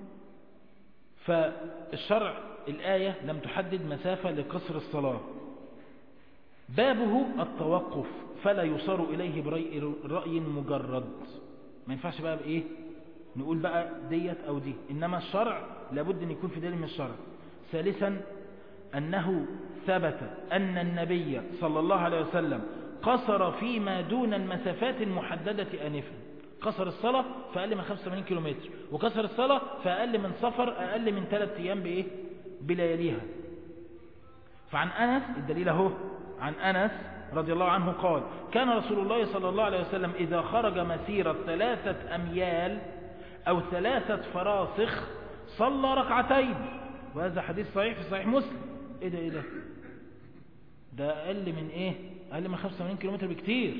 فالشرع الآية لم تحدد مسافة لقصر الصلاة بابه التوقف فلا يصار إليه برأي مجرد ما ينفعش بقى بإيه نقول بقى ديت أو دي إنما الشرع لابد أن يكون في دليل من الشرع ثالثا أنه ثبت أن النبي صلى الله عليه وسلم قصر فيما دون المسافات المحددة آنفا قصر الصلاة في أقل من 85 كيلومتر وقصر الصلاة في أقل من سفر أقل من ثلاثة أيام بإيه بلياليها فعن أنس الدليل اهو عن أنس رضي الله عنه قال كان رسول الله صلى الله عليه وسلم إذا خرج مسيرة ثلاثة أميال أو ثلاثة فراسخ صلى ركعتين وهذا حديث صحيح في صحيح مسلم ايه ده ايه ده ده اقل من ايه اقل من 85 كيلومتر بكتير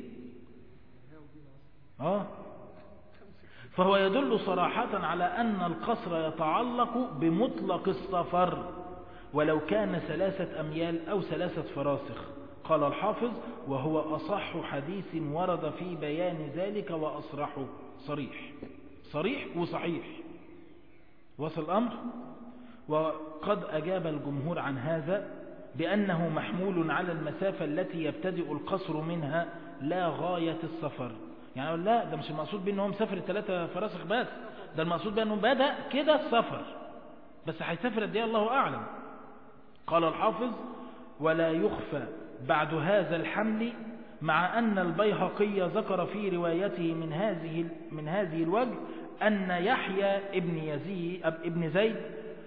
اه فهو يدل صراحة على أن القصر يتعلق بمطلق السفر ولو كان ثلاثة أميال أو ثلاثة فراسخ قال الحافظ وهو أصح حديث ورد في بيان ذلك وأصرحه صريح صريح وصحيح وصل الأمر وقد أجاب الجمهور عن هذا بأنه محمول على المسافة التي يبتدئ القصر منها لا غاية السفر يعني لا ده مش المقصود بأنه مسافر الثلاثة فراسخ بس ده المقصود بأنه بدأ كده السفر بس هيسافر قد ايه الله أعلم قال الحافظ ولا يخفى بعد هذا الحمل مع أن البيهقي ذكر في روايته من هذه من هذه الوجه أن يحيى ابن يزيد ابن زيد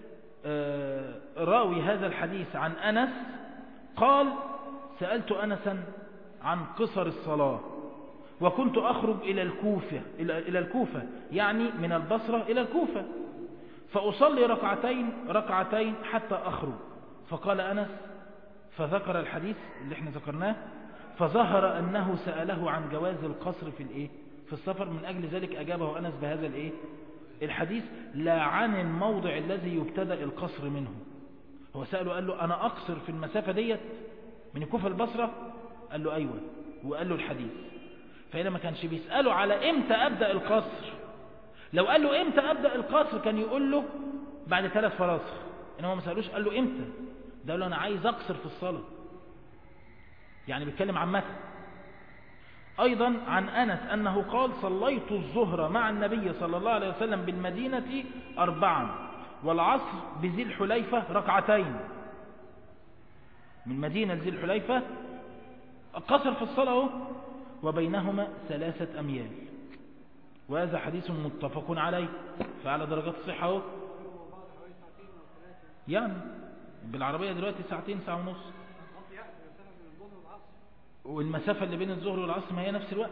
راوي هذا الحديث عن أنس قال سألت أنسا عن قصر الصلاة وكنت أخرج إلى الكوفة إلى الكوفة يعني من البصرة إلى الكوفة فأصلي ركعتين ركعتين حتى أخرج فقال أنس فذكر الحديث اللي احنا ذكرناه فظهر أنه سأله عن جواز القصر في الإيه في السفر من أجل ذلك أجابه أنس بهذا الإيه الحديث لا عن الموضع الذي يبتدأ القصر منه هو سأله قال له أنا أقصر في المسافة ديت من الكوفة البصرة قال له أيوة وقال له الحديث فهنا ما كانش بيسأله على إمتى أبدأ القصر لو قال له إمتى أبدأ القصر كان يقول له بعد ثلاث فراسخ إنما ما سألوش قال له إمتى ده قال له أنا عايز أقصر في الصلاة يعني بيتكلم عن متى أيضا عن أنس أنه قال صليت الظهر مع النبي صلى الله عليه وسلم بالمدينة أربعا والعصر بذي الحليفة ركعتين من مدينة ذي الحليفة قصر في الصلاة وبينهما ثلاثة أميال وهذا حديث متفق عليه فعلى درجات الصحة هو بعض حوالي ساعتين او ثلاثة يعني بالعربية دلوقتي ساعتين ساعة ونص قصدي يعني المسافة بين الظهر والعصر والمسافة اللي بين الظهر والعصر ما هي نفس الوقت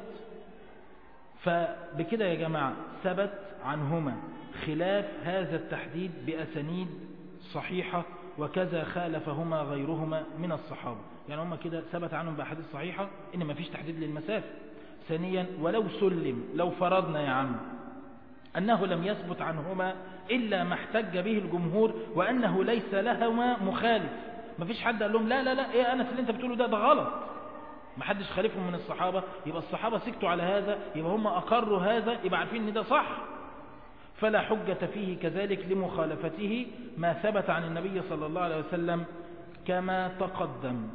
فبكده يا جماعة ثبت عنهما خلاف هذا التحديد بأسانيد صحيحة وكذا خالفهما غيرهما من الصحابة يعني هما كده ثبت عنهم بأحاديث صحيحة إن ما فيش تحديد للمسافة ثانيا ولو سلم لو فرضنا يا عم أنه لم يثبت عنهما إلا ما احتج به الجمهور وأنه ليس لهما مخالف ما فيش حد قال لهم لا لا لا إيه أنس اللي أنت بتقوله ده ده غلط ما حدش خالفهم من الصحابة يبقى الصحابة سكتوا على هذا يبقى هم أقروا هذا يبقى عارفين ان ده صح فلا حجة فيه كذلك لمخالفته ما ثبت عن النبي صلى الله عليه وسلم كما تقدم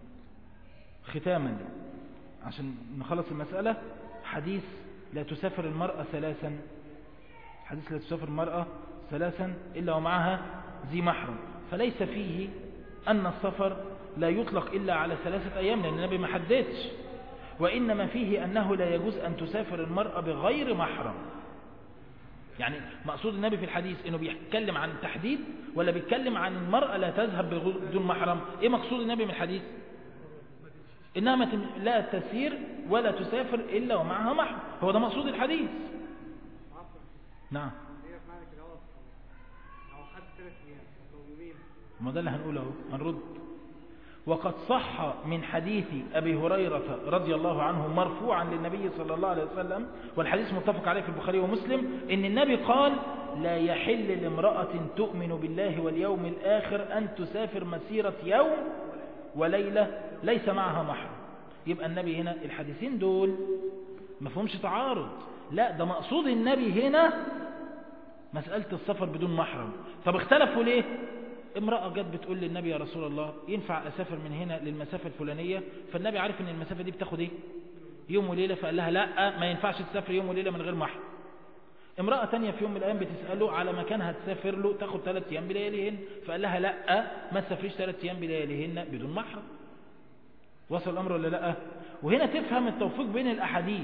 ختاما عشان نخلص المسألة حديث لا تسافر المرأة ثلاثا حديث لا تسافر المرأة ثلاثا إلا ومعها ذي محرم فليس فيه أن السفر لا يطلق إلا على ثلاثة أيام لأن النبي ما حددش وإنما فيه أنه لا يجوز أن تسافر المرأة بغير محرم يعني مقصود النبي في الحديث انه بيتكلم عن تحديد ولا بيتكلم عن المرأة لا تذهب بدون محرم ايه مقصود النبي من الحديث انها ما تم- لا تسير ولا تسافر الا ومعها محرم هو ده مقصود الحديث عفوا نعم هي في معنى كده غلط او حد ثلاث ايام او يومين ما ده اللي هنقوله اهو هنرد وقد صح من حديث أبي هريرة رضي الله عنه مرفوعا للنبي صلى الله عليه وسلم والحديث متفق عليه في البخاري ومسلم إن النبي قال لا يحل لامرأة تؤمن بالله واليوم الآخر أن تسافر مسيرة يوم وليلة ليس معها محرم يبقى النبي هنا الحديثين دول ما فهمش تعارض لا ده مقصود النبي هنا مسألة السفر بدون محرم طب اختلفوا ليه امرأة جت بتقول للنبي يا رسول الله ينفع أسافر من هنا للمسافة الفلانية فالنبي عارف ان المسافة دي بتاخد ايه يوم وليلة فقال لها لا ما ينفعش تسافر يوم وليلة من غير محرم امرأة تانية في يوم من الأيام بتسأله على مكان هتسافر له تاخد ثلاث أيام بلياليهن فقال لها لا ما تسافريش ثلاث أيام بلياليهن بدون محرم وصل الأمر ولا لا وهنا تفهم التوفيق بين الأحاديث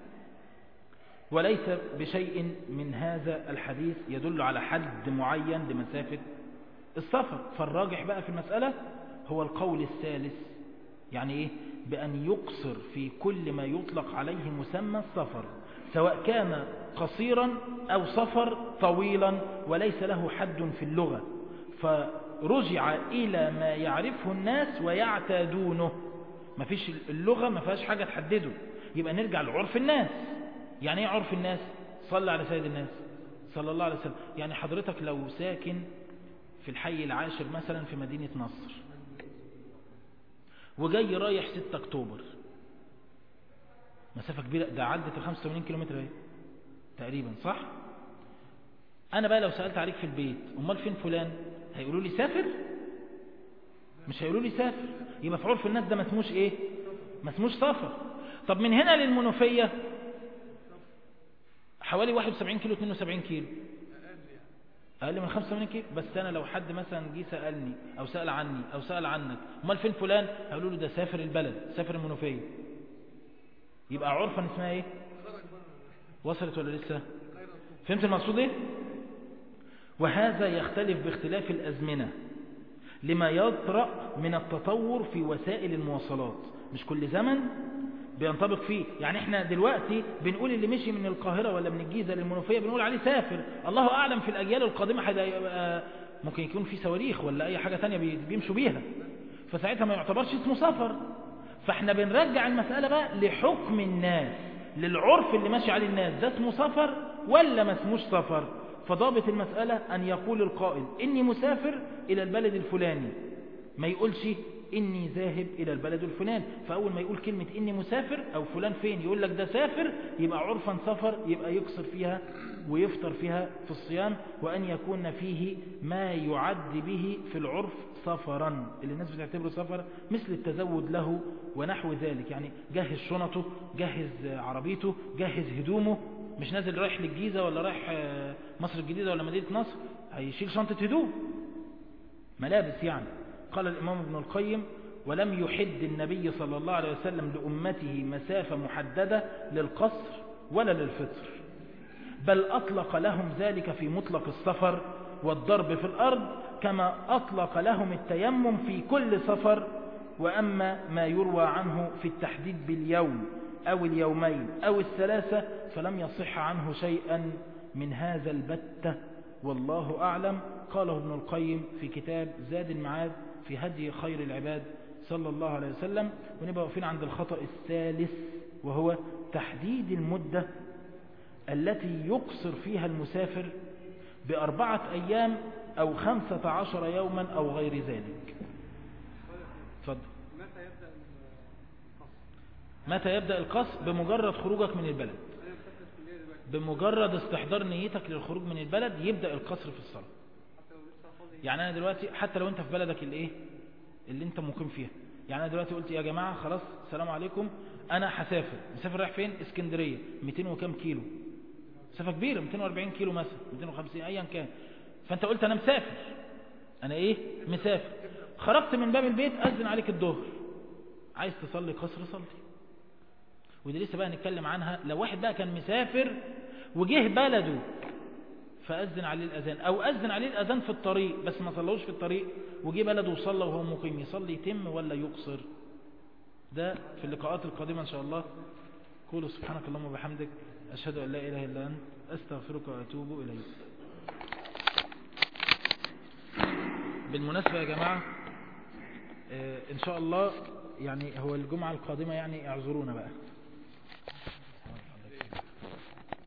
وليس بشيء من هذا الحديث يدل على حد معين لمسافة السفر فالراجح بقى في المسألة هو القول الثالث يعني إيه بأن يقصر في كل ما يطلق عليه مسمى السفر سواء كان قصيرا أو سفر طويلا وليس له حد في اللغة فرجع إلى ما يعرفه الناس ويعتادونه ما فيش اللغة ما فيهاش حاجة تحدده يبقى نرجع لعرف الناس يعني ايه عرف الناس صلى على سيد الناس صلى الله عليه وسلم يعني حضرتك لو ساكن في الحي العاشر مثلا في مدينة نصر وجاي رايح 6 اكتوبر مسافة كبيرة ده عدت ال 85 كيلومتر اهي تقريبا صح انا بقى لو سألت عليك في البيت امال فين فلان هيقولوا لي سافر مش هيقولوا لي سافر يبقى في عرف الناس ده ما اسموش ايه ما اسموش سفر طب من هنا للمنوفية حوالي 71 كيلو 72 كيلو اقل من 85 كيلو بس انا لو حد مثلا جه سالني او سال عني او سال عنك امال فين فلان هيقولوا له ده سافر البلد سافر المنوفيه يبقى عرفا اسمها ايه وصلت ولا لسه فهمت المقصود ايه وهذا يختلف باختلاف الازمنه لما يطرأ من التطور في وسائل المواصلات مش كل زمن بينطبق فيه يعني احنا دلوقتي بنقول اللي مشي من القاهرة ولا من الجيزة للمنوفية بنقول عليه سافر الله أعلم في الأجيال القادمة هيبقى ممكن يكون في صواريخ ولا أي حاجة تانية بي- بيمشوا بيها فساعتها ما يعتبرش اسمه سفر فاحنا بنرجع المسألة بقى لحكم الناس للعرف اللي ماشي عليه الناس ده اسمه سفر ولا ما اسموش سفر فضابط المسألة أن يقول القائل إني مسافر إلى البلد الفلاني ما يقولش إني ذاهب إلى البلد الفلاني فأول ما يقول كلمة إني مسافر أو فلان فين يقول لك ده سافر يبقى عرفا سفر يبقى يقصر فيها ويفطر فيها في الصيام وأن يكون فيه ما يعد به في العرف سفرا اللي الناس بتعتبره سفر مثل التزود له ونحو ذلك يعني جهز شنطه جهز عربيته جهز هدومه مش نازل رايح للجيزة ولا رايح آه، مصر الجديدة ولا مدينة نصر هيشيل شنطة هدوم ملابس يعني قال الإمام ابن القيم ولم يحد النبي صلى الله عليه وسلم لأمته مسافة محددة للقصر ولا للفطر بل أطلق لهم ذلك في مطلق السفر والضرب في الأرض كما أطلق لهم التيمم في كل سفر وأما ما يروى عنه في التحديد باليوم أو اليومين أو الثلاثة فلم يصح عنه شيئا من هذا البتة والله أعلم قاله ابن القيم في كتاب زاد المعاد في هدي خير العباد صلى الله عليه وسلم ونبقى واقفين عند الخطأ الثالث وهو تحديد المدة التي يقصر فيها المسافر بأربعة أيام أو خمسة عشر يوما أو غير ذلك اتفضل متى يبدأ القصر؟ متى يبدأ القصر بمجرد خروجك من البلد أنا مسافر الكلية دلوقتي بمجرد استحضار نيتك للخروج من البلد يبدأ القصر في الصلاة حتى لو لسه فاضي يعني أنا دلوقتي حتى لو أنت في بلدك اللي إيه اللي أنت مقيم فيها يعني أنا دلوقتي قلت يا جماعة خلاص السلام عليكم أنا هسافر مسافر رايح فين اسكندرية 200 وكام كيلو مسافة كبيرة 240 كيلو مثلا 250 أيا كان فأنت قلت أنا مسافر أنا إيه مسافر خرجت من باب البيت أذن عليك الظهر عايز تصلي قصر صلي ودي لسه بقى نتكلم عنها لو واحد بقى كان مسافر وجه بلده فأذن عليه الأذان أو أذن عليه الأذان في الطريق بس ما صلوش في الطريق وجه بلده وصلى وهو مقيم يصلي يتم ولا يقصر ده في اللقاءات القادمة إن شاء الله قولوا سبحانك اللهم وبحمدك أشهد أن لا إله إلا أنت أستغفرك وأتوب إليك بالمناسبة يا جماعة آه، إن شاء الله يعني هو الجمعة القادمة يعني اعذرونا بقى